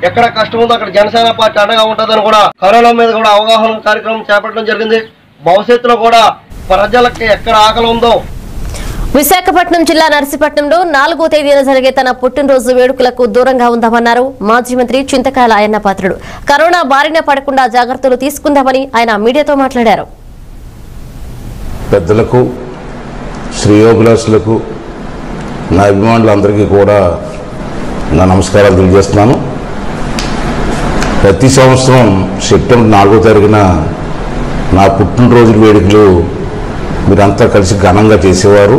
ఎక్కడ కష్టం ఉందో అక్కడ జనసేన పార్టీ అండగా ఉంటుందని కూడా కరోనా మీద కూడా అవగాహన కార్యక్రమం చేపట్టడం జరిగింది భవిష్యత్తులో కూడా ప్రజలకి ఎక్కడ ఆకలి ఉందో విశాఖపట్నం జిల్లా నర్సీపట్నంలో నాలుగో తేదీన జరిగే తన పుట్టినరోజు వేడుకలకు దూరంగా ఉందామన్నారు మాజీ మంత్రి చింతకాయల అయ్యన్న పాత్రుడు కరోనా బారిన పడకుండా జాగ్రత్తలు తీసుకుందామని ఆయన మీడియాతో మాట్లాడారు పెద్దలకు శ్రేయోభిలాషులకు నా అభిమానులందరికీ కూడా నా నమస్కారాలు తెలియజేస్తున్నాను ప్రతి సంవత్సరం సెప్టెంబర్ నాలుగో తారీఖున నా పుట్టినరోజు వేడుకలు మీరంతా కలిసి ఘనంగా చేసేవారు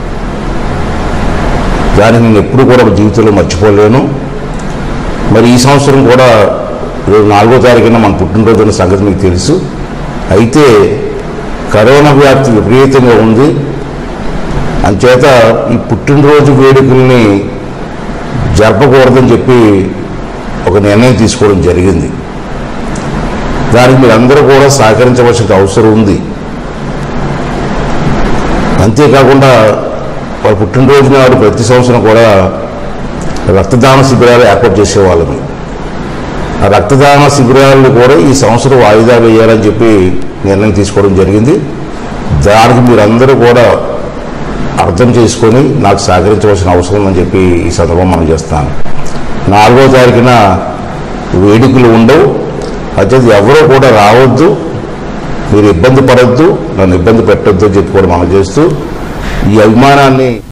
దాన్ని నేను ఎప్పుడు కూడా జీవితంలో మర్చిపోలేను మరి ఈ సంవత్సరం కూడా రేపు నాలుగో తారీఖున మన పుట్టినరోజు అనే సంగతి మీకు తెలుసు అయితే కరోనా వ్యాప్తి విపరీతంగా ఉంది అంచేత ఈ పుట్టినరోజు వేడుకల్ని జరపకూడదని చెప్పి ఒక నిర్ణయం తీసుకోవడం జరిగింది దానికి మీరందరూ కూడా సహకరించవలసిన అవసరం ఉంది అంతేకాకుండా వాళ్ళ పుట్టినరోజు నాడు ప్రతి సంవత్సరం కూడా రక్తదాన శిబిరాలు ఏర్పాటు చేసేవాళ్ళని ఆ రక్తదాన శిబిరాలను కూడా ఈ సంవత్సరం వాయిదా వేయాలని చెప్పి నిర్ణయం తీసుకోవడం జరిగింది దానికి మీరందరూ కూడా అర్థం చేసుకొని నాకు సహకరించవలసిన అవసరం ఉందని చెప్పి ఈ సందర్భం మనం చేస్తాను నాలుగో తారీఖున వేడుకలు ఉండవు అయితే ఎవరూ కూడా రావద్దు మీరు ఇబ్బంది పడద్దు నన్ను ఇబ్బంది పెట్టొద్దు అని చెప్పి కూడా మనం చేస్తూ ఈ అభిమానాన్ని